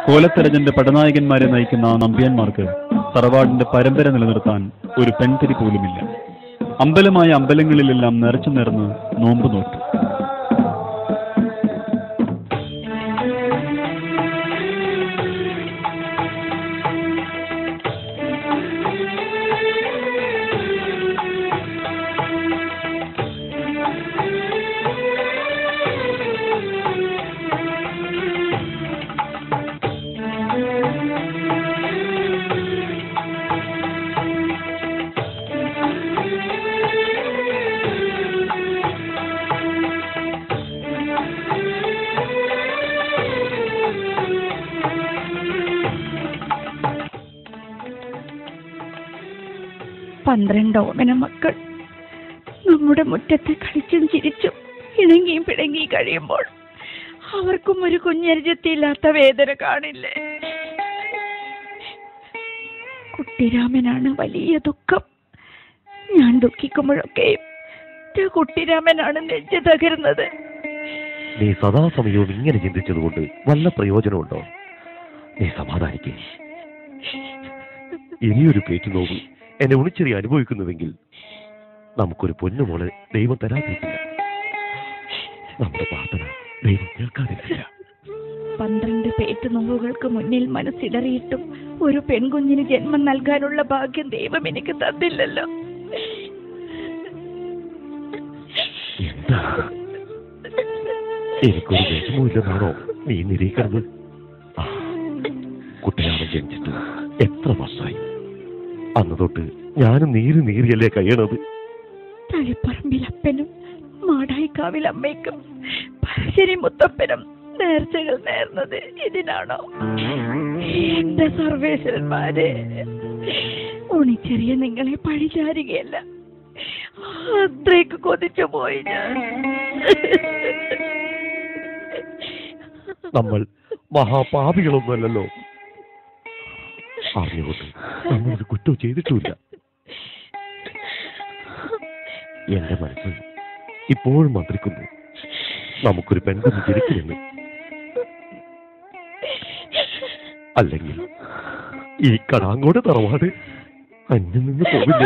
കോലത്തരജന്റെ പടനായകന്മാരെ നയിക്കുന്ന ആ നമ്പ്യാന്മാർക്ക് തറവാടിന്റെ പരമ്പര നിലനിർത്താൻ ഒരു പെൺതിരി പോലുമില്ല അമ്പലമായ അമ്പലങ്ങളിലെല്ലാം നിറച്ചു നിറന്ന് നോമ്പ് നോറ്റു പന്ത്രണ്ട് ഓമന മക്കൾ നമ്മുടെ മുറ്റത്ത് കളിച്ചും ചിരിച്ചും ഇണങ്ങിയും പിണങ്ങിയും കഴിയുമ്പോൾ അവർക്കും ഒരു കുഞ്ഞരിജത്തിയില്ലാത്ത വേദന കാണില്ലേ കുട്ടിരാമനാണ് വലിയ ദുഃഖം ഞാൻ ദുഃഖിക്കുമ്പോഴൊക്കെയും എൻ്റെ കുട്ടിരാമനാണ് നെഞ്ച് തകരുന്നത് നീ സദാസമയവും ഇങ്ങനെ ചിന്തിച്ചതുകൊണ്ട് വല്ല പ്രയോജനമുണ്ടോ നീ സമാധാനിക്കേ ഇനിയൊരു പേറ്റ് നോവ് എന്നെ ഉണിച്ചെറിയ അനുഭവിക്കുന്നുവെങ്കിൽ നമുക്കൊരു പൊന്നുമോളെ ദൈവം തരാതിരിക്കില്ല നമ്മുടെ പ്രാർത്ഥന ദൈവം കേൾക്കാതിരിക്കില്ല പന്ത്രണ്ട് പേറ്റ് നോവുകൾക്ക് മുന്നിൽ മനസ്സിടറിയിട്ടും ഒരു പെൺകുഞ്ഞിന് ജന്മം നൽകാനുള്ള ഭാഗ്യം ദൈവം എനിക്ക് തന്നില്ലല്ലോ എന്താ എനിക്കൊരു വിഷമമില്ലെന്നാണോ നീ നിരീക്കുന്നത് ആ, കുട്ടിയാവൻ ജനിച്ചിട്ട് എത്ര വർഷമായി അന്ന് തൊട്ട് ഞാനും നീര് നീരിയല്ലേ കഴിയണത് തളിപ്പറമ്പിൽ അപ്പനും മാടായിക്കാവിൽ അമ്മയ്ക്കും പറശ്ശേരി മുത്തപ്പനും നേർച്ചകൾ നേർന്നത് ഇതിനാണോ എന്റെ സർവേശ്വരന്മാരെ ഉണിച്ചെറിയ നിങ്ങളെ പഴിചാരുകയല്ല അത്രയ്ക്ക് കൊതിച്ചു പോയി ഞാൻ നമ്മൾ മഹാപാപികളൊന്നുമല്ലല്ലോ അറിഞ്ഞുകൊണ്ട് നമ്മളൊരു കുറ്റവും ചെയ്തിട്ടുമില്ല എന്റെ മനസ്സ് ഇപ്പോഴും മന്ത്രിക്കുന്നു നമുക്കൊരു പെൺകുഞ്ഞ് ജനിക്കുമെന്ന് അല്ലെങ്കിൽ ഈ കടാങ്കോട് തറവാട് അന്യം നിന്ന് പോവില്ലേ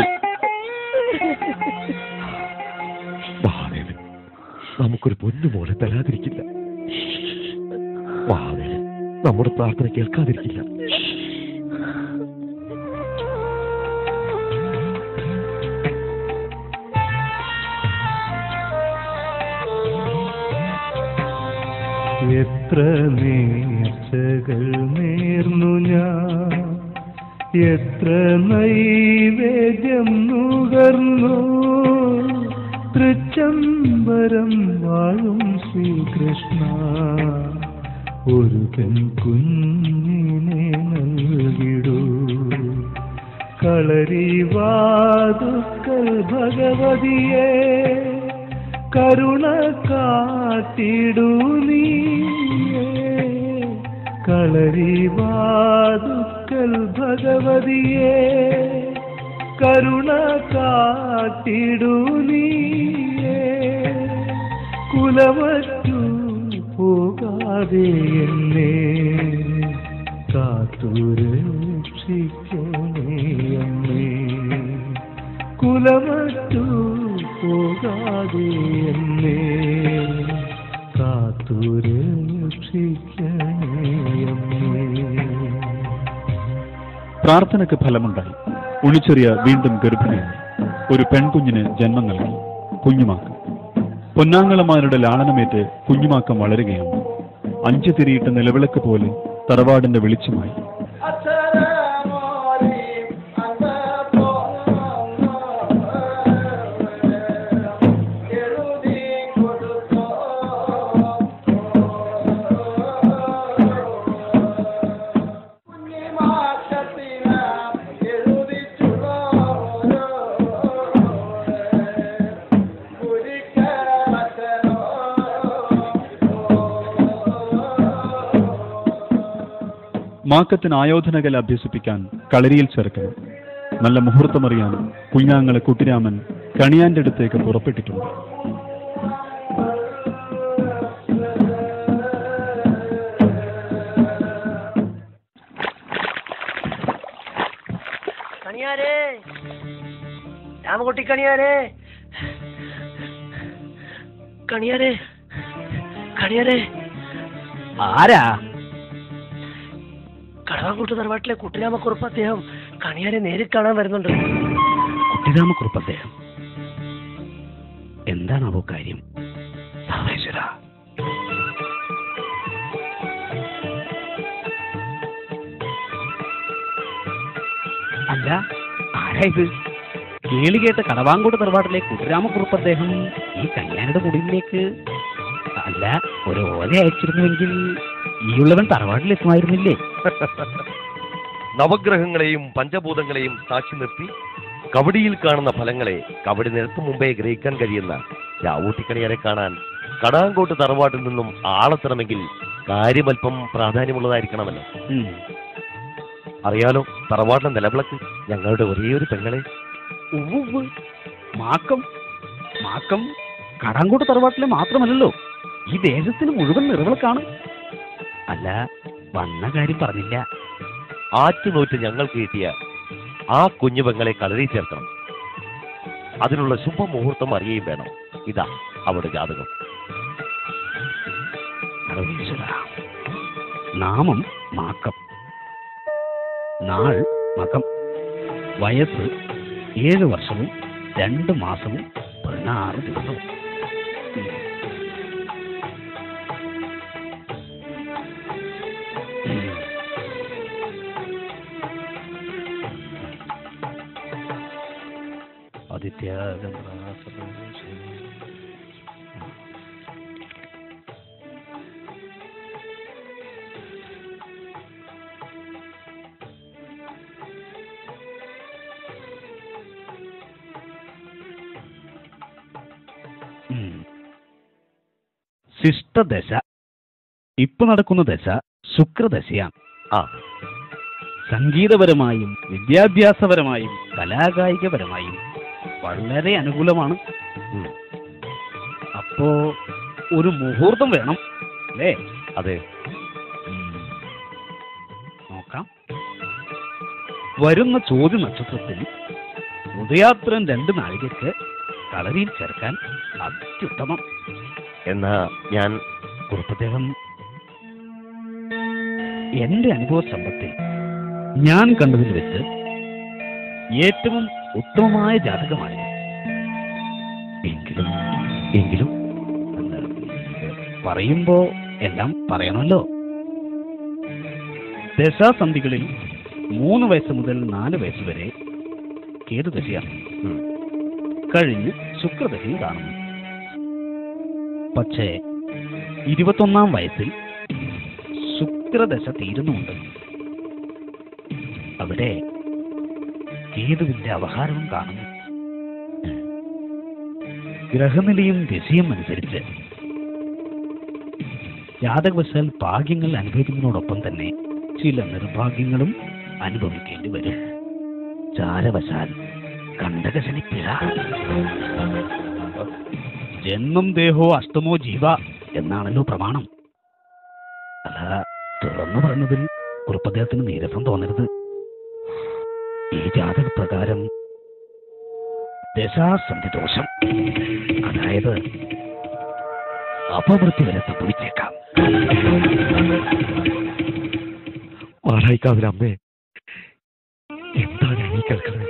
മഹാദേവൻ നമുക്കൊരു പൊന്നുപോലെ തരാതിരിക്കില്ല മഹാദേവൻ നമ്മുടെ പ്രാർത്ഥന കേൾക്കാതിരിക്കില്ല എത്ര നേർച്ചകൾ നേർന്നു ഞാൻ എത്ര നൈവേദ്യം നുകർന്നു തൃച്ചംബരം വാഴും ശ്രീകൃഷ്ണ ഒരു പെൺകുഞ്ഞിനെ നൽകിടൂ കളരി വാതുക്കൽ ഭഗവതിയെ കരുണ കാട്ടിടൂ നീയേ കളരി വാതുക്കൽ ഭഗവതിയെ കരുണ കാട്ടിടൂ നീയേ കുലമറ്റു പോകാതെ എന്നെ കാത്തുരക്ഷിക്കണേ അമ്മേ കുലമറ്റു പോകാതെ എന്നെ കാത്തുരക്ഷിക്കണേ അമ്മേ പ്രാർത്ഥനയ്ക്ക് ഫലമുണ്ടായി ഉണിച്ചെറിയ വീണ്ടും ഗർഭിണിയായി ഒരു പെൺകുഞ്ഞിന് ജന്മം നൽകി കുഞ്ഞുമാക്കം പൊന്നാങ്ങളമാരുടെ ലാളനമേറ്റ് കുഞ്ഞുമാക്കം വളരുകയാണ് അഞ്ചു തിരിയിട്ട് നിലവിളക്ക് പോലെ തറവാടിന്റെ വെളിച്ചമായി മാക്കത്തിന് ആയോധനകല അഭ്യസിപ്പിക്കാൻ കളരിയിൽ ചേർക്കണം നല്ല മുഹൂർത്തമറിയാൻ കുഞ്ഞാങ്ങളെ കുട്ടിരാമൻ കണിയാന്റെ അടുത്തേക്ക് പുറപ്പെട്ടിട്ടുണ്ട് കണിയാരേ രാമകുട്ടി കണിയാരേ കണിയാരേ കണിയാരേ ആരാ കടവാങ്കൂട്ട് തറവാട്ടിലെ കുട്ടിരാമക്കുറുപ്പ് അദ്ദേഹം കണിയാരെ നേരിൽ കാണാൻ വരുന്നുണ്ട് കുട്ടിരാമക്കുറുപ്പ് അദ്ദേഹം എന്താണാവോ കാര്യം സർവേശ്വര അല്ല ആരാ ഇത് കേളി കേട്ട കടവാങ്കോട് തറവാട്ടിലെ കുട്ടിരാമക്കുറുപ്പ് അദ്ദേഹം ഈ കല്യാണിയുടെ കുടിയിലേക്ക് അല്ല ഒരു ഓല അയച്ചിരുന്നുവെങ്കിൽ ഈ ഉള്ളവൻ തറവാട്ടിലെത്തുമായിരുന്നില്ലേ നവഗ്രഹങ്ങളെയും പഞ്ചഭൂതങ്ങളെയും സാക്ഷി നിർത്തി കബഡിയിൽ കാണുന്ന ഫലങ്ങളെ കബഡി നിരത്തു മുമ്പേ ഗ്രഹിക്കാൻ കഴിയുന്ന രാവൂട്ടിക്കണിയാരെ കാണാൻ കടാങ്കോട്ട് തറവാട്ടിൽ നിന്നും ആളെത്തണമെങ്കിൽ കാര്യമല്പം പ്രാധാന്യമുള്ളതായിരിക്കണമല്ലോ ഉം. അറിയാലോ തറവാട്ടിലെ നിലവിളക്ക് ഞങ്ങളുടെ ഒരേ ഒരു പെങ്ങളെ ഉവ്വ്. മാക്കം മാക്കം കടാങ്കോട്ട് തറവാട്ടിലെ മാത്രമല്ലല്ലോ ഈ ദേശത്തിന് മുഴുവൻ നിറവിളക്കാണ് അല്ല വന്ന കാര്യം പറഞ്ഞില്ല ആറ്റുനോറ്റ് ഞങ്ങൾക്ക് കിട്ടിയ ആ കുഞ്ഞു പെങ്ങളെ കളരി ചേർക്കണം അതിനുള്ള ശുഭമുഹൂർത്തം അറിയുകയും വേണം ഇതാ അവിടെ ജാതകം സർവേശ്വര. നാമം മാക്കം നാൾ മകം വയസ്സ് ഏഴ് വർഷവും രണ്ട് മാസവും പതിനാറ് ദിവസവും ഉം. ഉം. ആദിത്യ ചന്ദ്ര സർവേശ്വര. ഉം. ശിഷ്ടദശ ഇപ്പൊ നടക്കുന്ന ദശ ശുക്രദശയാണ് ആ സംഗീതപരമായും വിദ്യാഭ്യാസപരമായും കലാകായികപരമായും വളരെ അനുകൂലമാണ് ഉം. അപ്പോ ഒരു മുഹൂർത്തം വേണം അല്ലേ അതെ ഉം. നോക്കാം വരുന്ന ചോദ്യ നക്ഷത്രത്തിൽ ഉദയാത്രൻ രണ്ട് നാഴികയ്ക്ക് കളരിയിൽ ചേർക്കാൻ അത്യുത്തമം എന്നാ ഞാൻ കുറുപ്പദ്ദേഹം എന്റെ അനുഭവ സമ്പത്തിൽ ഞാൻ കണ്ടതിൽ വെച്ച് ഏറ്റവും ഉത്തമമായ ജാതകമാണിത് എങ്കിലും എങ്കിലും എന്ന് പറയുമ്പോ എല്ലാം പറയണമല്ലോ ദശാസന്ധികളിൽ മൂന്ന് വയസ്സ് മുതൽ നാല് വയസ്സ് വരെ കേതുദശയാണ് ഉം. കഴിഞ്ഞ് ശുക്രദശയും കാണുന്നു പക്ഷേ ഇരുപത്തൊന്നാം വയസ്സിൽ ശുക്രദശ തീരുന്നുണ്ട് അവിടെ കേതുവിന്റെ അവഹാരവും കാണുന്നു ഗ്രഹനിലയും ദശയും അനുസരിച്ച് ജാതകവശാൽ ഭാഗ്യങ്ങൾ അനുഭവിക്കുന്നതോടൊപ്പം തന്നെ ചില നിർഭാഗ്യങ്ങളും അനുഭവിക്കേണ്ടി വരും ചാരവശാൽ കണ്ടകശനിപ്പിഴ ജന്മം ദേഹോ അഷ്ടമോ ജീവ എന്നാണല്ലോ പ്രമാണം അല്ല തുറന്നു പറഞ്ഞതിൽ കുറുപ്പദ്ദേഹത്തിന് നീരസം തോന്നരുത് ഈ ജാതക പ്രകാരം ദശാസന്ധി ദോഷം അതായത് അപവൃത്തി വരെ സംഭവിച്ചേക്കാം മാറായിക്കാവിലെ അമ്മേ എന്താണ് ഈ കേൾക്കുന്നത്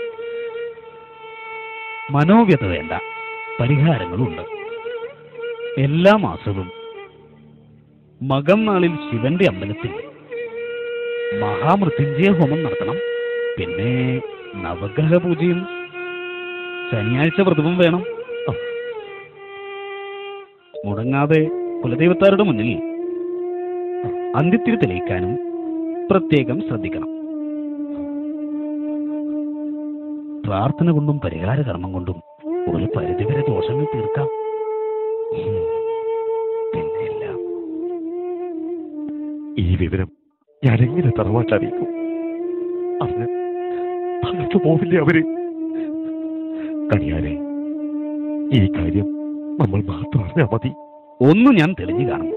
മനോവ്യത വേണ്ട പരിഹാരങ്ങളുണ്ട് എല്ലാ മാസവും മകം നാളിൽ ശിവന്റെ അമ്പലത്തിൽ മഹാമൃത്യുഞ്ജയ ഹോമം നടത്തണം പിന്നെ നവഗ്രഹ പൂജയും ശനിയാഴ്ച വ്രതവും വേണം മുടങ്ങാതെ കുലദൈവത്താരുടെ മുന്നിൽ അന്ത്യത്തിരി തെളിയിക്കാനും പ്രത്യേകം ശ്രദ്ധിക്കണം പ്രാർത്ഥന കൊണ്ടും പരിഹാര കർമ്മം കൊണ്ടും ഒരു പരിധിവരെ ദോഷങ്ങൾ തീർക്കാം ഉം. പിന്നെ എല്ലാം ഈ വിവരം ഞാൻ എങ്ങനെ തറവാട്ടറിയിക്കും അവന് തകർത്തു പോവില്ലേ അവര് കണിയാരെ ഈ കാര്യം നമ്മൾ മാത്രം അറിഞ്ഞാൽ മതി ഒന്നും ഞാൻ തെളിഞ്ഞു കാണും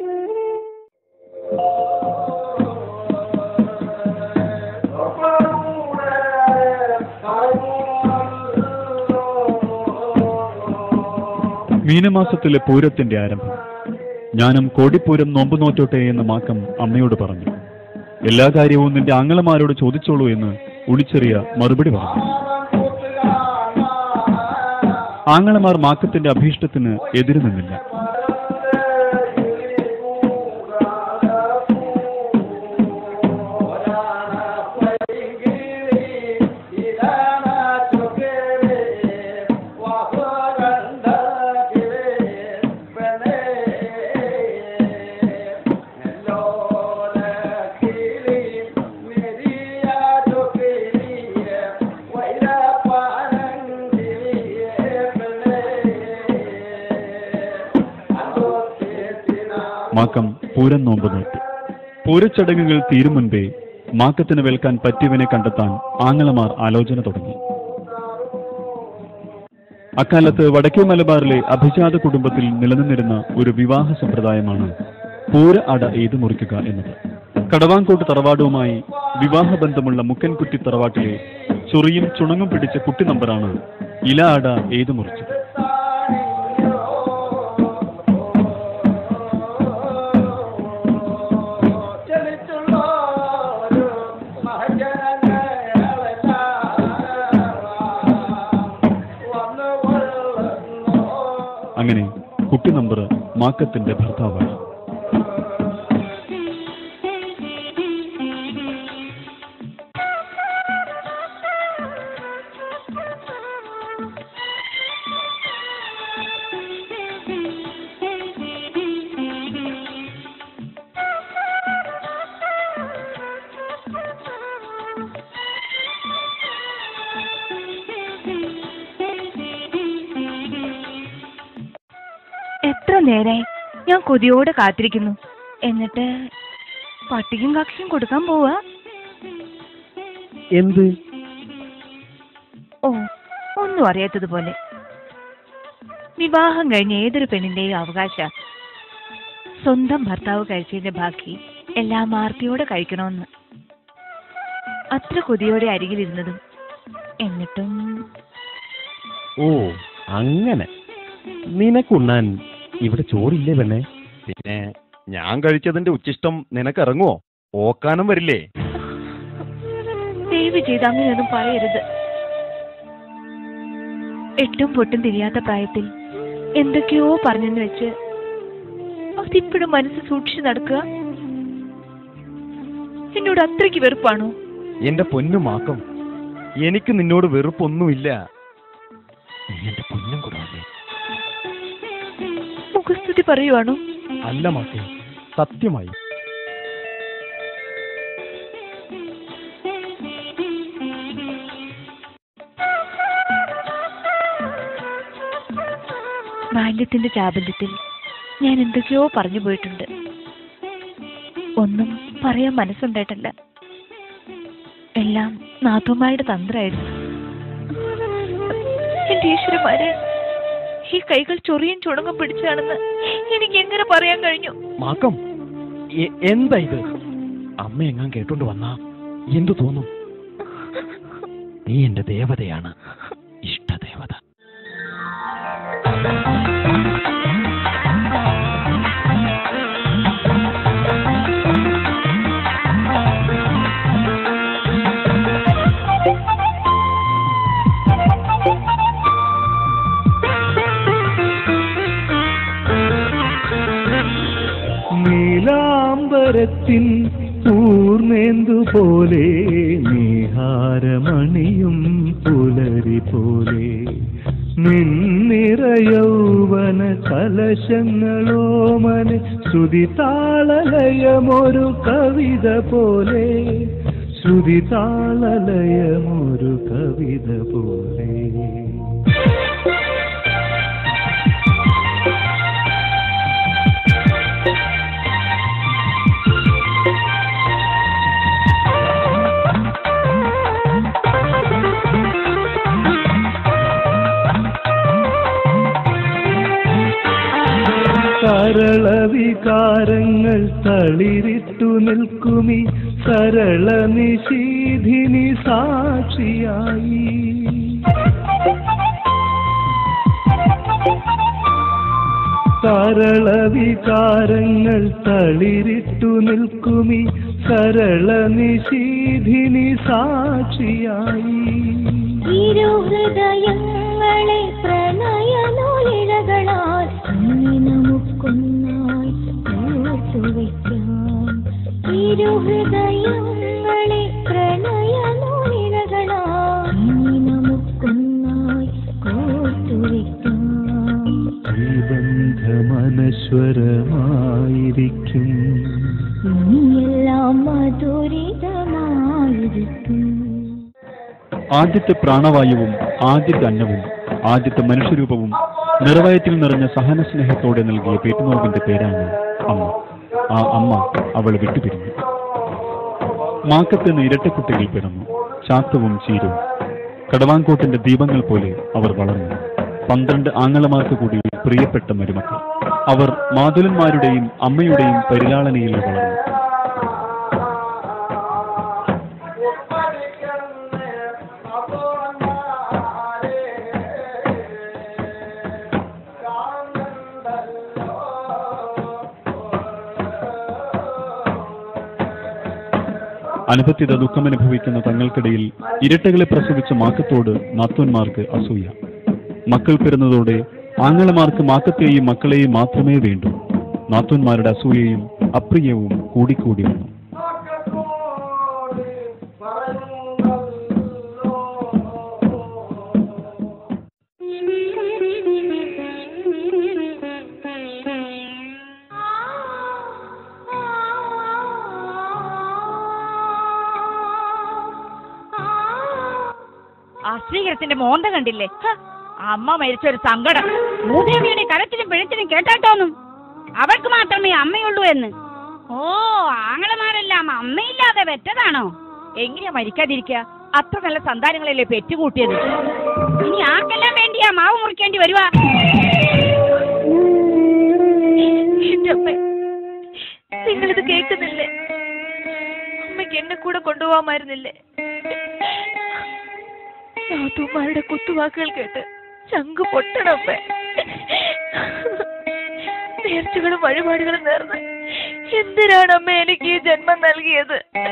ൂടെ മീനമാസത്തിലെ പൂരത്തിന്റെ ആരംഭം ഞാനും കോടിപ്പൂരം നോമ്പ് നോറ്റോട്ടെ എന്ന് മാക്കം അമ്മയോട് പറഞ്ഞു എല്ലാ കാര്യവും നിന്റെ ആങ്ങളമാരോട് ചോദിച്ചോളൂ എന്ന് ഉളിച്ചെറിയ മറുപടി പറഞ്ഞു ആങ്ങളമാർ മാക്കത്തിന്റെ അഭീഷ്ടത്തിന് എതിരു നിന്നില്ല മാക്കം പൂരം നോമ്പ് നോറ്റു പൂരച്ചടങ്ങുകൾ തീരും മുൻപേ മാക്കത്തിന് വേൽക്കാൻ പറ്റിയവനെ കണ്ടെത്താൻ ആങ്ങളമാർ ആലോചന തുടങ്ങി അക്കാലത്ത് വടക്കേ മലബാറിലെ അഭിജാത കുടുംബത്തിൽ നിലനിന്നിരുന്ന ഒരു വിവാഹ സമ്പ്രദായമാണ് പൂര അട എയ്തു മുറിക്കുക എന്നത് കടവാങ്കോട്ട് തറവാടുമായി വിവാഹബന്ധമുള്ള മുക്കൻകുറ്റി തറവാട്ടിലെ ചൊറിയും ചുണങ്ങും പിടിച്ച കുട്ടി നമ്പറാണ് ഇല അട എയ്തു മുറിച്ചത് അങ്ങനെ കുട്ടി നമ്പർ മാക്കത്തിന്റെ ഭർത്താവായി എത്ര നേരായി ഞാൻ കൊതിയോടെ കാത്തിരിക്കുന്നു എന്നിട്ട് പട്ടിക്കും കക്ഷിയും കൊടുക്കാൻ പോവാ എന്ത് ഓ ഒന്നും അറിയാത്തതുപോലെ വിവാഹം കഴിഞ്ഞ ഏതൊരു പെണ്ണിന്റെയും അവകാശ സ്വന്തം ഭർത്താവ് കഴിച്ചതിന്റെ ബാക്കി എല്ലാം ആർത്തിയോടെ കഴിക്കണമെന്ന് അത്ര കൊതിയോടെ അരികിലിരുന്നതും എന്നിട്ടും ഓ അങ്ങനെ നിനക്കുണ്ണാൻ ഇവിടെ ചോറില്ലേ പെണ്ണേ പിന്നെ ഞാൻ കഴിച്ചതിന്റെ ഉച്ചിഷ്ടം നിനക്കിറങ്ങുവോ ഓക്കാനം വരില്ലേ ദയവ് ചെയ്ത് അങ്ങനെയൊന്നും പറയരുത് എട്ടും പൊട്ടും തിരിയാത്ത പ്രായത്തിൽ എന്തൊക്കെയോ പറഞ്ഞെന്ന് വെച്ച് അതിപ്പോഴും മനസ്സ് സൂക്ഷിച്ചു നടക്കുക എന്നോട് അത്രയ്ക്ക് വെറുപ്പാണോ എന്റെ പൊന്നു മാക്കം എനിക്ക് നിന്നോട് വെറുപ്പൊന്നുമില്ല നീ എന്റെ പൊന്നും കൂടാതെ മുഖസ്തുതി പറയുവാണോ അല്ല മാക്കേ സത്യമായി ബാല്യത്തിന്റെ ചാബല്യത്തിൽ ഞാൻ എന്തൊക്കെയോ പറഞ്ഞു പോയിട്ടുണ്ട് ഒന്നും പറയാൻ മനസ്സുണ്ടായിട്ടല്ല എല്ലാം നാത്തുമാരുടെ തന്ത്രമായിരുന്നു എന്റെ ഈശ്വരന്മാരെ ഈ കൈകൾ ചൊറിയും ചുണങ്ങും പിടിച്ചാണെന്ന് എനിക്ക് എങ്ങനെ പറയാൻ കഴിഞ്ഞു മാക്കം എ- എന്താ ഇത് അമ്മ എങ്ങാൻ കേട്ടോണ്ട് വന്നാ എന്തു തോന്നും നീ എന്റെ ദേവതയാണ് ഇഷ്ടദേവത നീലാംബരത്തിൻ പൂർണേന്ദു പോലെ നീഹാരമണിയും പുലരി പോലെ നിന്നിറയൗവന കലശങ്ങളോമന ശ്രുതി താളലയമൊരു കവിത പോലെ ശ്രുതി താളലയമൊരു കവിത പോലെ സരളവികാരങ്ങൾ തളിരിട്ടു നിൽക്കുമി സരള നിശീധിനി സാക്ഷിയായി സരള വികാരങ്ങൾ തളിരിട്ടു നിൽക്കുമി സരള നിശീധിനി സാക്ഷിയായി ഇരുഹൃദയങ്ങളെ പ്രണയനൂലിഴകളാൽ ഇനി നമുക്കൊന്നായി ഓർത്തുവയ്ക്കാം ഇരുഹൃദയങ്ങളെ പ്രണയനൂലിഴകളാൽ ഇനി നമുക്കൊന്നായി ഓർത്തുവയ്ക്കാം ഈ ബന്ധമനശ്വരമായിരിക്കും ഇനിയെല്ലാം മധുരിതമായിരിക്കും ആദ്യത്തെ പ്രാണവായുവും ആദ്യത്തെ അന്നവും ആദ്യത്തെ മനുഷ്യരൂപവും നിറവയറ്റിൽ നിറഞ്ഞ സഹനസ്നേഹത്തോടെ നൽകിയ പേറ്റുനോവിന്റെ പേരാണ് അമ്മ ആ അമ്മ അവളെ വിട്ടുപിരിഞ്ഞു മാക്കത്തിന് ഇരട്ടക്കുട്ടികൾ പിറന്നു ചാത്തവും ചീരവും കടവാൻകോട്ടിന്റെ ദീപങ്ങൾ പോലെ അവർ വളർന്നു പന്ത്രണ്ട് ആങ്ങളമാർക്ക് കൂടി പ്രിയപ്പെട്ട മരുമക്കൾ അവർ മാതുലന്മാരുടെയും അമ്മയുടെയും പരിലാളനയിൽ വളർന്നു അനുഭത്തിത ദുഃഖമനുഭവിക്കുന്ന തങ്ങൾക്കിടയിൽ ഇരട്ടകളെ പ്രസവിച്ച മാക്കത്തോട് നാത്തോന്മാർക്ക് അസൂയ മക്കൾ പിറന്നതോടെ ആങ്ങളമാർക്ക് മാക്കത്തെയും മക്കളെയും മാത്രമേ വേണ്ടൂ നാത്തോന്മാരുടെ അസൂയയും അപ്രിയവും കൂടിക്കൂടി വന്നു ആ ശ്രീകരത്തിന്റെ മോന്ത കണ്ടില്ലേ ഹ, അമ്മ മരിച്ച ഒരു സങ്കടം ഭൂദേവിയുടെ കരച്ചിലും പിഴച്ചിലും കേട്ടാട്ടോന്നും അവൾക്ക് മാത്രമേ അമ്മയുള്ളൂ എന്ന് ഓ ആങ്ങളമാരെല്ലാം അമ്മയില്ലാതെ വെറ്റതാണോ എങ്ങനെയാ മരിക്കാതിരിക്കുക അത്ര നല്ല സന്താനങ്ങളല്ലേ പെറ്റുകൂട്ടിയത് ഇനി ആർക്കെല്ലാം വേണ്ടിയാ മാവ് മുറിക്കേണ്ടി വരുവാ എന്റെ അമ്മ നിങ്ങളിത് കേൾക്കുന്നില്ലേ അമ്മയ്ക്ക് എന്നെ കൂടെ കൊണ്ടുപോകാമായിരുന്നില്ലേ നാത്തൂമാരുടെ കുത്തുവാക്കുകൾ കേട്ട് ചങ്ക് പൊട്ടണമ്മേ നേർച്ചകളും വഴിപാടുകളും നേർന്ന് എന്തിനാണ് അമ്മ എനിക്ക് ഈ ജന്മം നൽകിയത്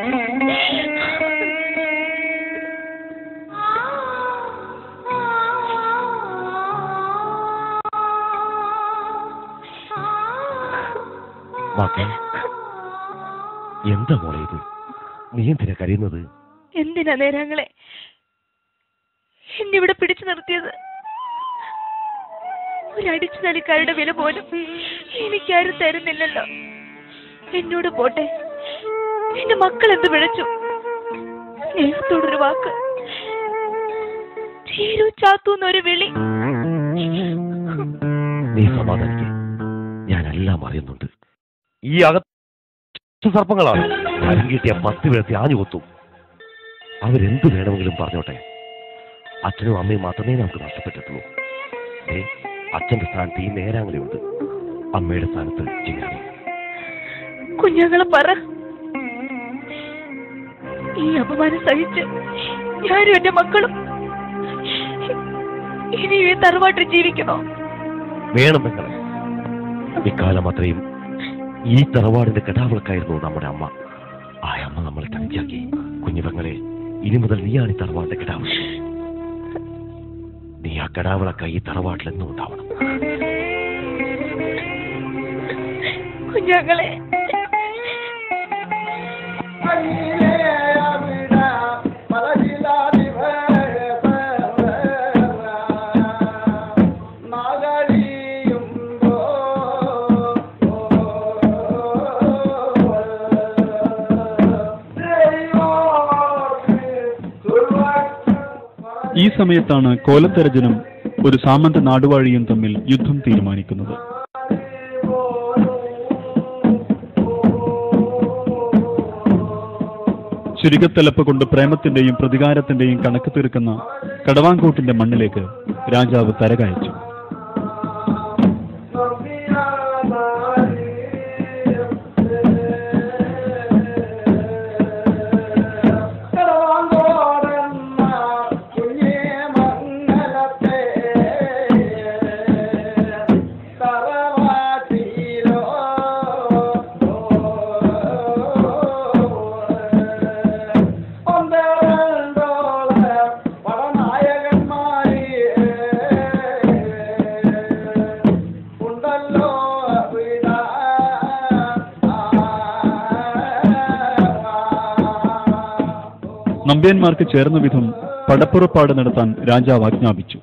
മക്കളെ എന്താ മോളെ ഇത് നീ എന്തിനാ കരയുന്നത് എന്തിനാ നേരങ്ങളെ എന്നെ ഇവിടെ പിടിച്ചു നിർത്തിയത് ഒരടിച്ചു തലിക്കാരുടെ വില പോലും എനിക്കാരും തരുന്നില്ലല്ലോ എന്നോട് പോട്ടെ എന്റെ മക്കൾ എന്ത് വിളിച്ചു സ്നേഹത്തോടൊരു വാക്ക് ചീരു ചാത്തു എന്നൊരു വിളി നീ സമാധാനിക്കേ ഞാനെല്ലാം അറിയുന്നുണ്ട് ഈ അകത്ത് സർപ്പങ്ങളാണ് മരം കിട്ടിയ പത്ത് വീഴ്ത്തി ആഞ്ഞു കൊത്തും അവരെന്ത് വേണമെങ്കിലും പറഞ്ഞോട്ടെ അച്ഛനും അമ്മയും മാത്രമേ നമുക്ക് നഷ്ടപ്പെട്ടിട്ടുള്ളൂ ദേ, അച്ഛന്റെ സ്ഥാനത്ത് ഈ നേരാങ്ങലെയുണ്ട് അമ്മയുടെ സ്ഥാനത്ത് ചിങ്ങാണി കുഞ്ഞുങ്ങളെ പറ ഈ അപമാനം സഹിച്ച് ഞാനും എന്റെ മക്കളും ഇനി ഈ തറവാട്ടിൽ ജീവിക്കണോ വേണം പെങ്ങളെ ഇക്കാലം അത്രയും ഈ തറവാടിന്റെ കടാവിളക്കായിരുന്നു നമ്മുടെ അമ്മ ആ അമ്മ നമ്മളെ തനിച്ചാക്കി കുഞ്ഞു പെങ്ങളെ ഇനി മുതൽ നീയാണ് ഈ തറവാടിന്റെ കടാവിളക്ക് നീ ആ കടാവിളക്കായി ഈ തറവാട്ടിൽ എന്നും ഉണ്ടാവണം കുഞ്ഞുങ്ങളെ ഈ സമയത്താണ് കോലത്തരജനും ഒരു സാമന്ത നാടുവാഴിയും തമ്മിൽ യുദ്ധം തീരുമാനിക്കുന്നത് ചുരുക്കത്തലപ്പ് കൊണ്ട് പ്രേമത്തിന്റെയും പ്രതികാരത്തിന്റെയും കണക്ക് തീർക്കുന്ന കടവാങ്കോട്ടിന്റെ മണ്ണിലേക്ക് രാജാവ് തരകയച്ചു കുഞ്ഞേ മംഗലത്തെ തറവാ നമ്പ്യാന്മാർക്ക് ചേർന്ന വിധം പടപ്പുറപ്പാട് നടത്താൻ രാജാവ് ആജ്ഞാപിച്ചു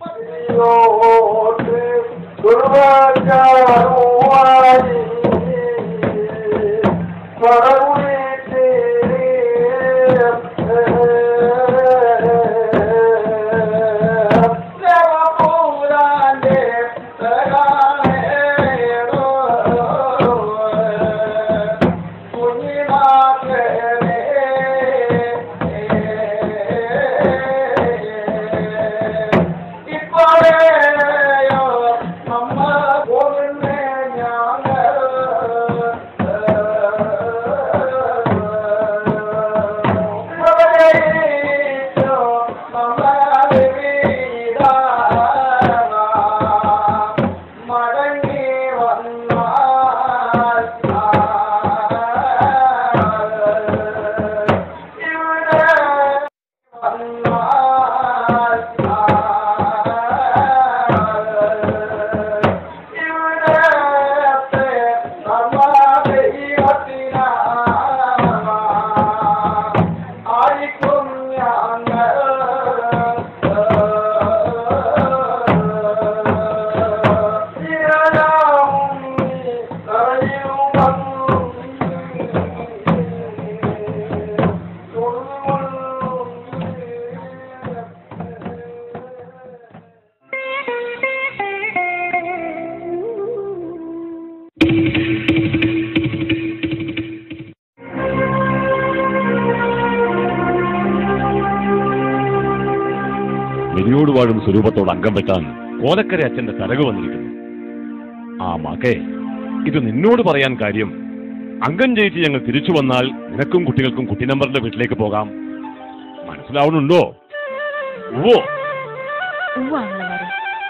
മിനിയോട് വാഴും സ്വരൂപത്തോട് അംഗം വെട്ടാൻ കോലക്കര അച്ഛന്റെ തരക് വന്നിരിക്കുന്നു ആ മകേ ഇത് നിന്നോട് പറയാൻ കാര്യം അംഗം ജയിച്ച് ഞങ്ങൾ തിരിച്ചു വന്നാൽ നിനക്കും കുട്ടികൾക്കും കുട്ടി നമ്പറിന്റെ വീട്ടിലേക്ക് പോകാം മനസ്സിലാവണുണ്ടോ ഓ ഉവ്വ് ആങ്ങളമാരെ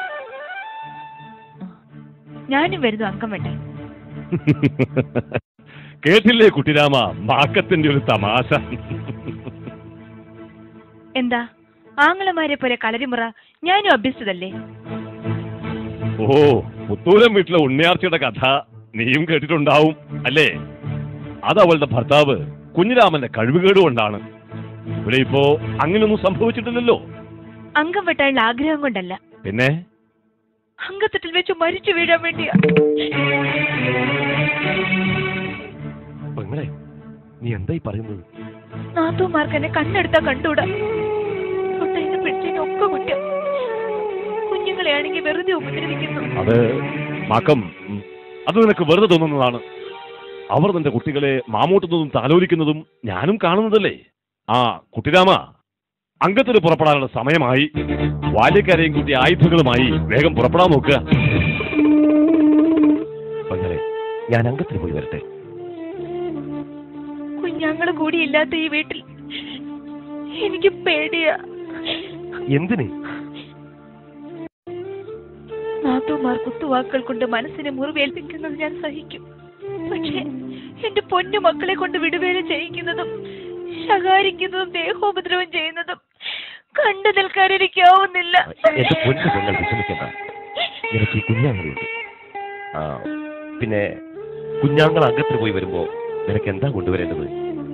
ഞാനും വരുന്നു അങ്കം വെട്ടാൻ കേട്ടില്ലേ കുട്ടിരാമ മാക്കത്തിന്റെ ഒരു തമാശ എന്താ ആങ്ങളമാരെ പോലെ കളരിമുറ ഞാനും അഭ്യസിതല്ലേ ഓ പുത്തൂരം വീട്ടിലെ ഉണ്ണിയാർച്ചയുടെ കഥ നീയും കേട്ടിട്ടുണ്ടാവും അല്ലേ അത് അവളുടെ ഭർത്താവ് കുഞ്ഞിരാമന്റെ കഴിവുകേട് കൊണ്ടാണ് ഇവിടെ ഇപ്പോ അങ്ങനെയൊന്നും സംഭവിച്ചിട്ടില്ലല്ലോ അംഗം വെട്ടാനുള്ള ആഗ്രഹം കൊണ്ടല്ല പിന്നെ അംഗത്തട്ടിൽ വെച്ച് മരിച്ചു വീഴാൻ വേണ്ടിയാ പെങ്ങളെ നീ എന്തായി പറയുന്നത് നാത്തൂമാർക്ക് എന്നെ കണ്ണെടുത്താ കണ്ടൂടാ തൊട്ടതിന് പിടിച്ചതിനൊക്കെ കുറ്റം കുഞ്ഞുങ്ങളെയാണെങ്കിൽ വെറുതെ ഉപദ്രവിക്കുന്നു അത് മാക്കം ഉം, അത് നിനക്ക് വെറുതെ തോന്നുന്നതാണ് അവർ നിന്റെ കുട്ടികളെ മാമൂട്ടുന്നതും താലോലിക്കുന്നതും ഞാനും കാണുന്നതല്ലേ ആ കുട്ടിരാമ അംഗത്തിന് പുറപ്പെടാനുള്ള സമയമായി ബാല്യക്കാരെയും കുട്ടി ആയുധങ്ങളുമായി വേഗം പുറപ്പെടാൻ നോക്കുക പെങ്ങളെ ഞാൻ അംഗത്തിന് പോയി വരട്ടെ കുഞ്ഞാങ്ങള് കൂടി ഇല്ലാത്ത ഈ വീട്ടിൽ എനിക്ക് പേടിയാ എന്തിന് നാത്തൂമാർ കുത്തുവാക്കുകൾ കൊണ്ട് മനസ്സിനെ മുറിവേൽപ്പിക്കുന്നത് ഞാൻ സഹിക്കും പക്ഷേ എന്റെ പൊന്നു മക്കളെ കൊണ്ട് വിടുവേല ചെയ്യിക്കുന്നതും ശകാരിക്കുന്നതും ദേഹോപദ്രവം ചെയ്യുന്നതും കണ്ടു നിൽക്കാൻ എനിക്കാവുന്നില്ല എന്റെ പൊന്നു പെങ്ങൾ വിഷമിക്കണ്ട നിനക്ക് ഈ കുഞ്ഞാങ്ങളുണ്ട് ആ പിന്നെ കുഞ്ഞാങ്ങൾ അംഗത്തിന് പോയി വരുമ്പോ നിനക്ക് എന്താ കൊണ്ടുവരേണ്ടത്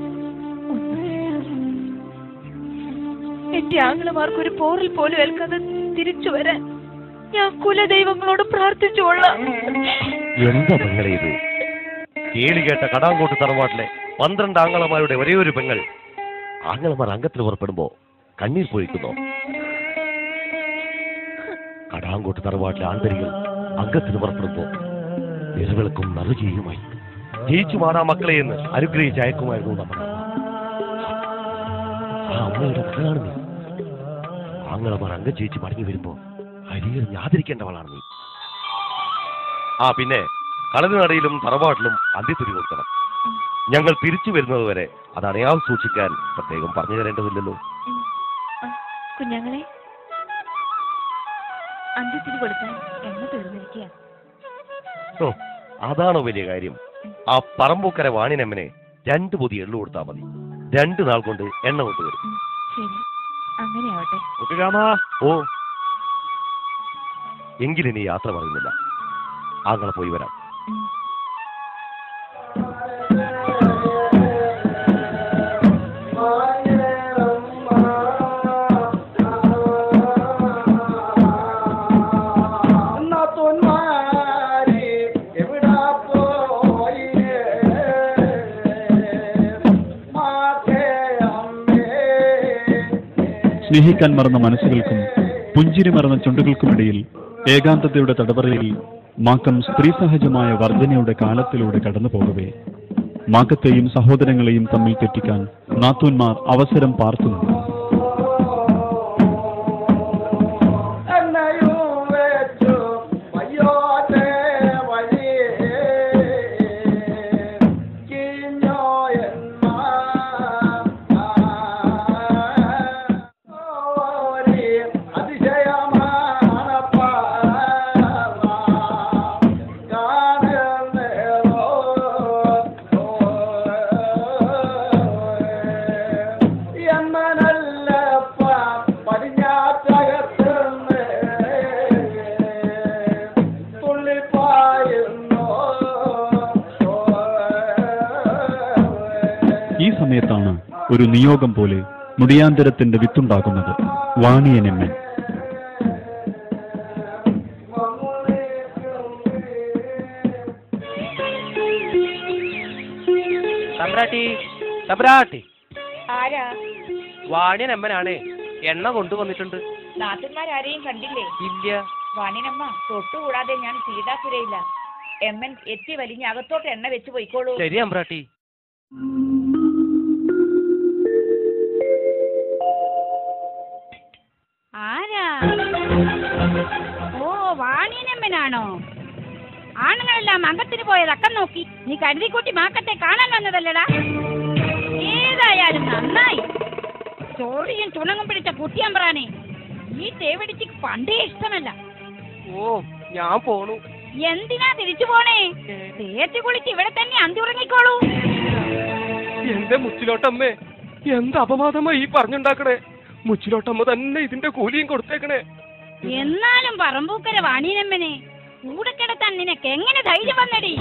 എന്റെ ആംഗ്ലമാർക്ക് ഒരു പോറിൽ പോലും ഏൽക്കാതെ തിരിച്ചു വരാൻ ഞാൻ കുലദൈവങ്ങളോട് പ്രാർത്ഥിച്ചുകൊള്ളാം എന്താ പെങ്ങളെ ഇത് കേളി കേട്ട കടാങ്കോട്ട് തറവാട്ടിലെ പന്ത്രണ്ട് ആങ്ങളമാരുടെ ഒരേ ഒരു പെങ്ങൾ ആങ്ങളമാർ അംഗത്തിന് പുറപ്പെടുമ്പോ കണ്ണീർ പൊഴിക്കുന്നോ കടാങ്കോട്ട് തറവാട്ടിലെ ആന്തരികൾ അംഗത്തിന് പുറപ്പെടുമ്പോ നിലവിളക്കും നറുചെയ്യുമായി ജയിച്ചു മാറാ മക്കളെ എന്ന് അനുഗ്രഹിച്ച് അയക്കുമായിരുന്നു നമ്മുടെ അമ്മ. ആ അമ്മയുടെ മകളാണ് നീ ആങ്ങളമാർ അംഗം ജയിച്ച് മടങ്ങി വരുമ്പോ അരിയെറിഞ്ഞ് ആദരിക്കേണ്ടവളാണ് നീ ആ പിന്നെ കളരിനടയിലും തറവാട്ടിലും അന്ത്യത്തിരി കൊടുക്കണം ഞങ്ങൾ തിരിച്ചു വരുന്നത് വരെ അത് അണയാതെ സൂക്ഷിക്കാൻ പ്രത്യേകം പറഞ്ഞു തരേണ്ടതില്ലല്ലോ കുഞ്ഞാങ്ങളെ അന്ത്യത്തിന് കൊടുക്കാൻ എണ്ണ തീർന്നിരിക്കുക ഓ അതാണോ വലിയ കാര്യം ആ പറമ്പൂക്കര വാണിനമ്മനെ രണ്ട് പൊതി എള്ളു കൊടുത്താൽ മതി രണ്ട് നാൾ കൊണ്ട് എണ്ണ കൊണ്ടുവരും ശരി അങ്ങനെ ആവട്ടെ കുട്ടിരാമ ഓ എങ്കിലിനി യാത്ര പറയുന്നില്ല ആങ്ങളെ പോയി വരാം ഉം. ആ സ്നേഹിക്കാൻ മറന്ന മനസ്സുകൾക്കും പുഞ്ചിരി മറന്ന ചുണ്ടുകൾക്കുമിടയിൽ ഏകാന്തതയുടെ തടവറയിൽ മാക്കം സ്ത്രീസഹജമായ വർധനയുടെ കാലത്തിലൂടെ കടന്നു പോകവേ മാക്കത്തെയും സഹോദരങ്ങളെയും തമ്മിൽ തെറ്റിക്കാൻ നാത്തൂന്മാർ അവസരം പാർത്തുന്നു ഈ സമയത്താണ് ഒരു നിയോഗം പോലെ മുടിയാന്തരത്തിന്റെ വിത്തുണ്ടാകുന്നത് വാണിയനെമ്മൻ തമ്പ്രാട്ടി തമ്പ്രാട്ടി ആരാ വാണ്യനമ്മനാണേ എണ്ണ കൊണ്ടുവന്നിട്ടുണ്ട് നാത്തന്മാരാരെയും കണ്ടില്ലേ ഇല്ല വാണിനമ്മ തൊട്ടുകൂടാതെ ഞാൻ സീതാസുരയില്ല എമ്മൻ എത്തി വലിഞ്ഞ് അകത്തോട്ട് എണ്ണ വെച്ച് പോയിക്കോളൂ ശരി അമ്പ്രാട്ടി ആരാ ഓ വാണിയനമ്മനാണോ ആണുങ്ങളെല്ലാം അംഗത്തിന് പോയത് അക്കം നോക്കി നീ കരുതിക്കൂട്ടി മാക്കത്തെ കാണാൻ വന്നതല്ലടാ ഏതായാലും നന്നായി ചോറിയും ചുണങ്ങും പിടിച്ച കുട്ടിയമ്പ്രാനെ ഈ തേവടിച്ച് പണ്ടേ ഇഷ്ടമല്ല ഓ ഞാൻ പോണു എന്തിനാ തിരിച്ചു പോണേ തേച്ച് കുളിച്ച് ഇവിടെ തന്നെ അന്തി ഉറങ്ങിക്കോളൂ എന്റെ മുച്ചിലോട്ടമ്മേ എന്ത് അപവാദമാ ഈ പറഞ്ഞുണ്ടാക്കണേ മുച്ചിലോട്ടമ്മ തന്നെ ഇതിന്റെ കൂലിയും കൊടുത്തേക്കണേ എന്നാലും പറമ്പൂക്കര വാണിയനമ്മനെ കൂടെ കിടത്താൻ നിനക്ക് എങ്ങനെ ധൈര്യം വന്നടി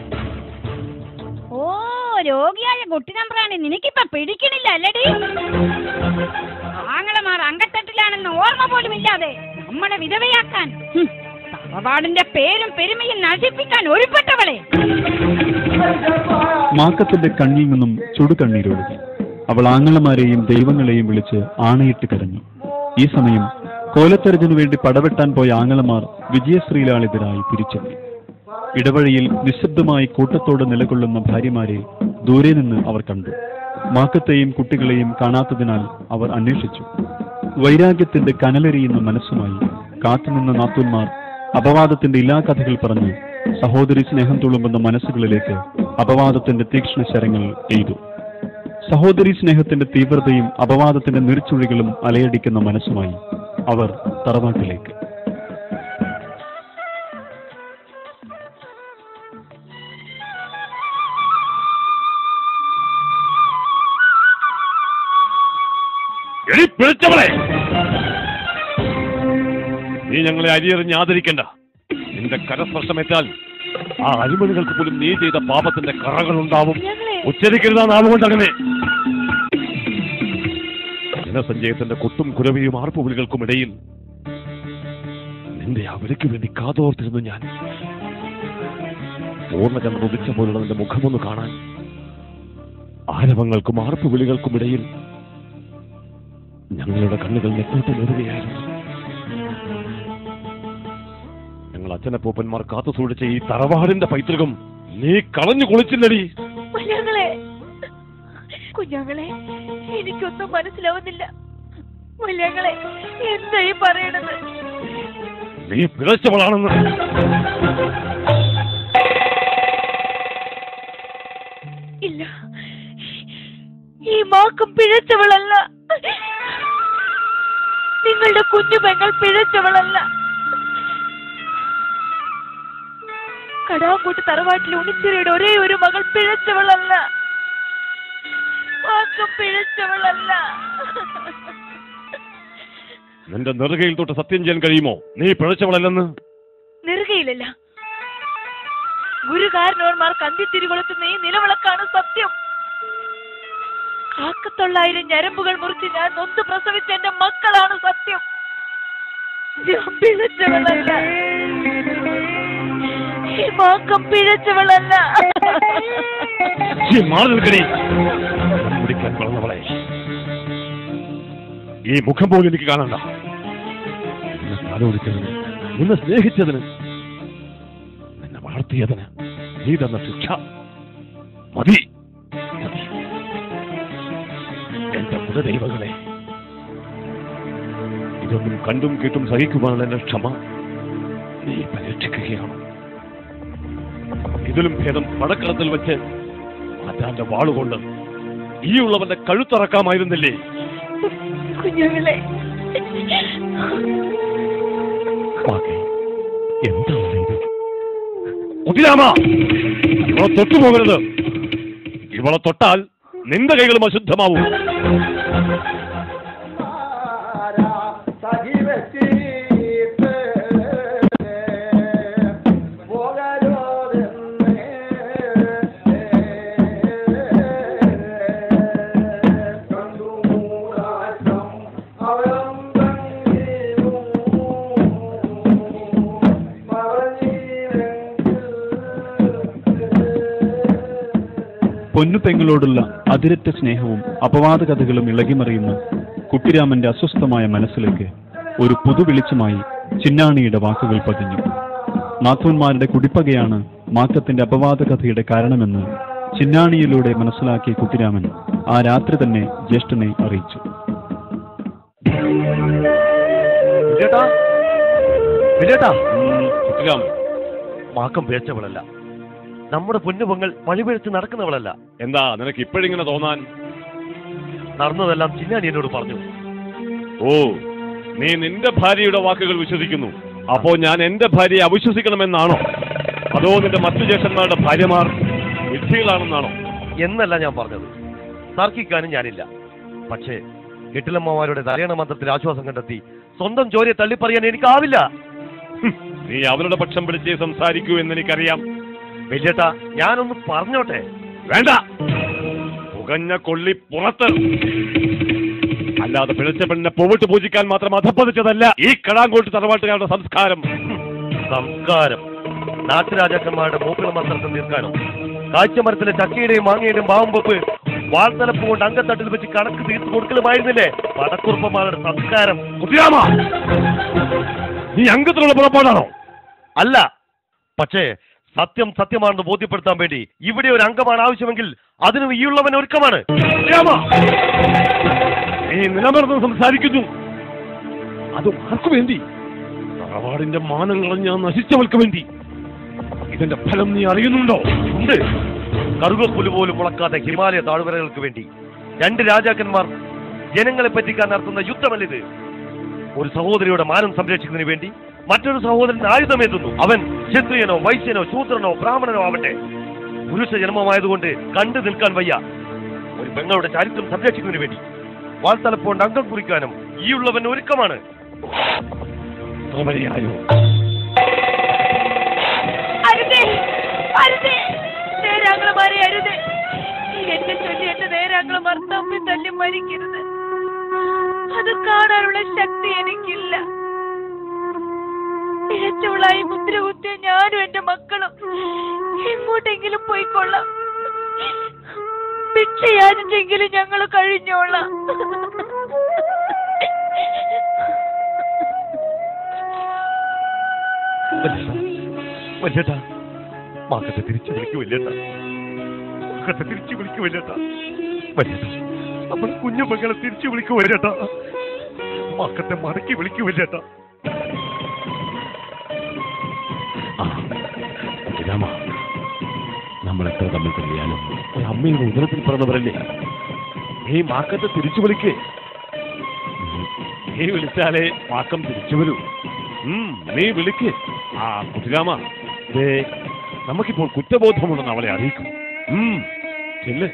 ഓ രോഗിയായ കുട്ടിനമ്പ്രാനെ നിനക്കിപ്പൊ പിടിക്കണില്ല അല്ലടി ആങ്ങളമാർ അങ്കത്തട്ടിലാണെന്ന് ഓർമ്മ പോലും ഇല്ലാതെ നമ്മളെ വിധവയാക്കാൻ ഹും, തറവാടിന്റെ പേരും പെരുമയും നശിപ്പിക്കാൻ ഒരുപ്പെട്ടവളെ മാക്കത്തിന്റെ കണ്ണിൽ നിന്നും ചുടുകണ്ണീരൊഴുകി അവൾ ആങ്ങളമാരെയും ദൈവങ്ങളെയും വിളിച്ച് ആണയിട്ട് കരഞ്ഞു ഈ സമയം കോലത്തരജനു വേണ്ടി പടവെട്ടാൻ പോയ ആങ്ങളമാർ വിജയശ്രീലാളിതരായി തിരിച്ചെത്തി ഇടവഴിയിൽ നിശബ്ദമായി കൂട്ടത്തോടെ നിലകൊള്ളുന്ന ഭാര്യമാരെ ദൂരെ നിന്ന് അവർ കണ്ടു മാക്കത്തെയും കുട്ടികളെയും കാണാത്തതിനാൽ അവർ അന്വേഷിച്ചു വൈരാഗ്യത്തിന്റെ കനലെറിയുന്ന മനസ്സുമായി കാത്തുനിന്ന നാത്തൂന്മാർ അപവാദത്തിന്റെ ഇല്ലാക്കഥകൾ പറഞ്ഞ് സഹോദരി സ്നേഹം തുളുമ്പുന്ന മനസ്സുകളിലേക്ക് അപവാദത്തിന്റെ തീക്ഷ്ണ ശരങ്ങൾ എയ്തു സഹോദരി സ്നേഹത്തിന്റെ തീവ്രതയും അപവാദത്തിന്റെ നീർച്ചുഴികളും അലയടിക്കുന്ന മനസ്സുമായി അവർ തറവാട്ടിലേക്ക് എടി പിടിച്ചവളെ നീ ഞങ്ങളെ അരിയെറിഞ്ഞ് ആദരിക്കണ്ട നിന്റെ കരസ്പർശമേറ്റാൽ ആ അരിമണികൾക്ക് പോലും നീ ചെയ്ത പാപത്തിന്റെ കറകളുണ്ടാവും ഉച്ചരിക്കരുതാ നാവുകൊണ്ട് അങ്ങനെ ജനസഞ്ചയത്തിന്റെ കൊട്ടും കുരവിയും ആർപ്പുവിളികൾക്കും ഇടയിൽ നിന്റെ അവർക്ക് വേണ്ടി കാതോർത്തിരുന്നു ഞാൻ പൂർണ്ണചന്ദ്രൻ ഉദിച്ച പോലുള്ള നിന്റെ മുഖമൊന്ന് കാണാൻ ആരവങ്ങൾക്കും ആർപ്പുവിളികൾക്കും ഇടയിൽ ഞങ്ങളുടെ കണ്ണുകൾ നെട്ടോട്ടമേറുകയായിരുന്നു ഞങ്ങൾ അച്ഛനപ്പൂപ്പന്മാർ കാത്തു സൂക്ഷിച്ച ഈ തറവാടിന്റെ പൈതൃകം നീ കളഞ്ഞു കുളിച്ചില്ലടി കുഞ്ഞാങ്ങളെ കുഞ്ഞാങ്ങളെ എനിക്കൊന്നും മനസ്സിലാവുന്നില്ല കുഞ്ഞാങ്ങളെ എന്തായി പറയണത് നീ പിഴച്ചവളാണെന്ന് ഇല്ല ഈ മാക്കം പിഴച്ചവളല്ല നിങ്ങളുടെ കുഞ്ഞു പെങ്ങൾ പിഴച്ചവളല്ല കടാക്കൂട്ട് തറവാട്ടിൽ ഉണിച്ചിരയുടെ ഒരേ ഒരു മകൾ പിഴച്ചവളല്ല മാക്കം പിഴച്ചവളല്ല നിന്റെ നെറുകയിൽ തൊട്ട് സത്യം ചെയ്യാൻ കഴിയുമോ നീ പിഴച്ചവളല്ലെന്ന് നെറുകയിലല്ല ഗുരുകാരനോന്മാർ കന്തിത്തിരി കൊളുത്തുന്ന ഈ നിലവിളക്കാണ് സത്യം കാക്കത്തൊള്ളായിരം ഞരമ്പുകൾ മുറിച്ച് ഞാൻ നൊന്ത് പ്രസവിച്ച എന്റെ മക്കളാണ് സത്യം ഞാൻ പിഴച്ചവളല്ല ഈ മാക്കം പിഴച്ചവളല്ല ഈ മാറി നിൽക്കണേ പിടിക്കാൻ വളർന്നവളെ ഈ മുഖം പോലും എനിക്ക് കാണണ്ട നിന്നെ താലോലിച്ചതിന് നിന്നെ സ്നേഹിച്ചതിന് നിന്നെ വളർത്തിയതിന് നീ തന്ന ശിക്ഷ മതി മതി. എന്റെ പുനദൈവങ്ങളെ ഇതൊന്നും കണ്ടും കേട്ടും സഹിക്കുവാനുള്ള എന്റെ ക്ഷമ നീ പരീക്ഷിക്കുകയാണ് ഇതിലും ഭേദം പടക്കളത്തിൽ വെച്ച് മാറ്റാന്റെ വാളുകൊണ്ട് ഈ ഉള്ളവന്റെ കഴുത്തറക്കാമായിരുന്നില്ലേ കുഞ്ഞുങ്ങളെ എന്താണ് ഇത് മുതിരാമ ഇവളെ തൊട്ടുപോകരുത് ഇവളെ തൊട്ടാൽ നിന്റെ കൈകളും അശുദ്ധമാവും പൊന്നുപെങ്ങളോടുള്ള അതിരറ്റ സ്നേഹവും അപവാദ കഥകളും ഇളകിമറിയുന്ന കുട്ടിരാമന്റെ അസ്വസ്ഥമായ മനസ്സിലേക്ക് ഒരു പുതുവെളിച്ചമായി ചിന്നാണിയുടെ വാക്കുകൾ പതിഞ്ഞു നാത്തൂന്മാരുടെ കുടിപ്പകയാണ് മാറ്റത്തിന്റെ അപവാദ കഥയുടെ കാരണമെന്ന് ചിന്നാണിയിലൂടെ മനസ്സിലാക്കിയ കുട്ടിരാമൻ ആ രാത്രി തന്നെ ജ്യേഷ്ഠനെ അറിയിച്ചു വിജയേട്ടാ വിജയേട്ടാ കുട്ടിരാമൻ മാക്കം പേച്ചവളല്ല നമ്മുടെ പൊന്നുപൊങ്ങൾ വഴിപിഴച്ച് നടക്കുന്നവളല്ല എന്താ നിനക്ക് ഇപ്പോഴിങ്ങനെ തോന്നാൻ നടന്നതെല്ലാം ചിന്നാനി എന്നോട് പറഞ്ഞു ഓ നീ നിന്റെ ഭാര്യയുടെ വാക്കുകൾ വിശ്വസിക്കുന്നു അപ്പോ ഞാൻ എന്റെ ഭാര്യയെ അവിശ്വസിക്കണമെന്നാണോ അതോ നിന്റെ മറ്റു ജ്യേഷ്ഠന്മാരുടെ ഭാര്യമാർ വിഡ്ഢികളാണെന്നാണോ എന്നല്ല ഞാൻ പറഞ്ഞത് തർക്കിക്കാനും ഞാനില്ല പക്ഷേ കെട്ടിലമ്മമാരുടെ തലയണ മന്ത്രത്തിൽ ആശ്വാസം കണ്ടെത്തി സ്വന്തം ജോലിയെ തള്ളിപ്പറയാൻ എനിക്കാവില്ല നീ അവരുടെ പക്ഷം പിടിച്ചേ സംസാരിക്കൂ എന്ന് എനിക്കറിയാം വലിയേട്ടാ ഞാനൊന്ന് പറഞ്ഞോട്ടെ വേണ്ട പുകഞ്ഞ കൊള്ളി പുറത്ത് അല്ലാതെ പിഴച്ച പെണ്ണിനെ പോവിട്ട് പൂജിക്കാൻ മാത്രം അധപ്പതിച്ചതല്ല ഈ കടാങ്കോട്ട് തറവാട്ടുകാരുടെ സംസ്കാരം സംസ്കാരം നാട്ടുരാജാക്കന്മാരുടെ മൂപ്പിള മന്ത്രത്തിൽ തീർക്കാനോ കാഴ്ചമരത്തിലെ ചക്കയുടെയും മാങ്ങയുടെയും പാവം വെപ്പ് വാൾത്തലപ്പ് കൊണ്ട് അങ്കത്തട്ടിൽ വെച്ച് കണക്ക് തീർത്തു കൊടുക്കലുമായിരുന്നില്ലേ പടക്കുറുപ്പന്മാരുടെ സംസ്കാരം കുട്ടിരാമ നീ അംഗത്തിലുള്ള പുറപ്പാടാണോ അല്ല പക്ഷേ സത്യം സത്യമാണെന്ന് ബോധ്യപ്പെടുത്താൻ വേണ്ടി ഇവിടെ ഒരു അംഗമാണ് ആവശ്യമെങ്കിൽ അതിനും ഈ ഉള്ളവൻ ഒരുക്കമാണ് കുട്ടിരാമ നീ നിലമർന്ന് സംസാരിക്കുന്നു അത് ആർക്കു വേണ്ടി തറവാടിന്റെ മാനം കളഞ്ഞ നശിച്ചവൾക്ക് വേണ്ടി ഇതിന്റെ ഫലം നീ അറിയുന്നുണ്ടോ ഉണ്ട് കറുകപ്പുല് പോലും മുളക്കാത്ത ഹിമാലയ താഴ്വരകൾക്ക് വേണ്ടി രണ്ട് രാജാക്കന്മാർ ജനങ്ങളെ പറ്റിക്കാൻ നടത്തുന്ന യുദ്ധമല്ലിത് ഒരു സഹോദരിയുടെ മാനം സംരക്ഷിക്കുന്നതിന് വേണ്ടി മറ്റൊരു സഹോദരൻ ആയുധമേതുന്നു അവൻ ക്ഷത്രിയനോ വൈശ്യനോ ശൂദ്രനോ ബ്രാഹ്മണനോ ആവട്ടെ പുരുഷ ജന്മമായതുകൊണ്ട് കണ്ടു നിൽക്കാൻ വയ്യ ഒരു പെങ്ങളുടെ ചരിത്രം സംരക്ഷിക്കുന്നതിന് വേണ്ടി വാൾത്തലപ്പോണ്ട് അംഗം കുറിക്കാനും ഈ ഉള്ളവൻ ഒരുക്കമാണ് മതിയായോ അരുതേ അരുതേ നേരാങ്ങളമാരെ അരുതേ എന്നെ ചൊല്ലി എന്റെ നേരാങ്ങളമാർ തമ്മിൽ തല്ലി മരിക്കരുത് അത് കാണാനുള്ള ശക്തി എനിക്കില്ല ഇഴച്ചവളായി മുദ്ര കുത്തിയ ഞാനും എന്റെ മക്കളും എങ്ങോട്ടെങ്കിലും പോയിക്കൊള്ളാം ഭിക്ഷ യാചിച്ചെങ്കിലും ഞങ്ങൾ കഴിഞ്ഞോളാം വല്യേട്ടാ മാക്കത്തെ തിരിച്ചു വിളിക്കൂ വല്യേട്ടാ മാക്കത്തെ തിരിച്ചു വിളിക്കൂ വല്യേട്ടാ വല്യേട്ടാ നമ്മൾ കുഞ്ഞു മകളെ തിരിച്ചു വിളിക്കൂ വല്യേട്ടാ മാക്കത്തെ മടക്കി വിളിക്കൂ വല്യേട്ടാ കുട്ടിരാമ നമ്മൾ എത്ര തമ്മിൽ തല്ലിയാലും ഒരു അമ്മയുടെ ഉദരത്തിൽ പിറന്നവരല്ലേ നീ മാക്കത്തെ തിരിച്ചു വിളിക്കേ നീ വിളിച്ചാലേ മാക്കം തിരിച്ചു വരൂ ഉം, നീ വിളിക്ക് ആ കുട്ടിരാമ ദേ നമുക്കിപ്പോൾ കുറ്റബോധമുണ്ടെന്ന് അവളെ അറിയിക്കും ഉം, ചെല്ല്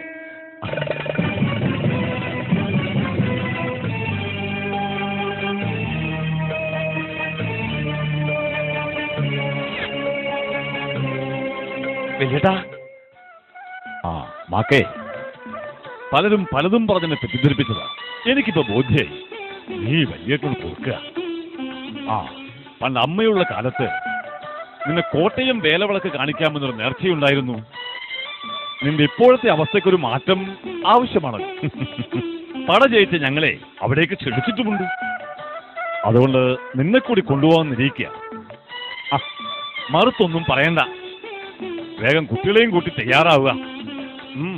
വല്യേട്ടാ ആ മാക്കേ പലരും പലതും പറഞ്ഞെന്നെ തെറ്റിദ്ധരിപ്പിച്ചതാ എനിക്കിപ്പോ ബോധ്യായി നീ വലിയേട്ടോട് കൊടുക്കുക ആ പണ്ട് അമ്മയുള്ള കാലത്ത് നിന്നെ കോട്ടയം വേലവിളക്ക് കാണിക്കാമെന്നൊരു നേർച്ചയുണ്ടായിരുന്നു നിന്റെ ഇപ്പോഴത്തെ അവസ്ഥയ്ക്കൊരു മാറ്റം ആവശ്യമാണ് പട ജയിച്ച ഞങ്ങളെ അവിടേക്ക് ക്ഷണിച്ചിട്ടുമുണ്ട് അതുകൊണ്ട് നിന്നെ കൂടി കൊണ്ടുപോകാൻ നിരീക്കുക ആ, മറുത്തൊന്നും പറയണ്ട വേഗം കുട്ടികളെയും കൂട്ടി തയ്യാറാവുക ഉം.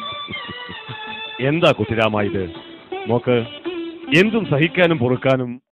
എന്താ കുട്ടിരാമ ഇത് നോക്ക് എന്തും സഹിക്കാനും പൊറുക്കാനും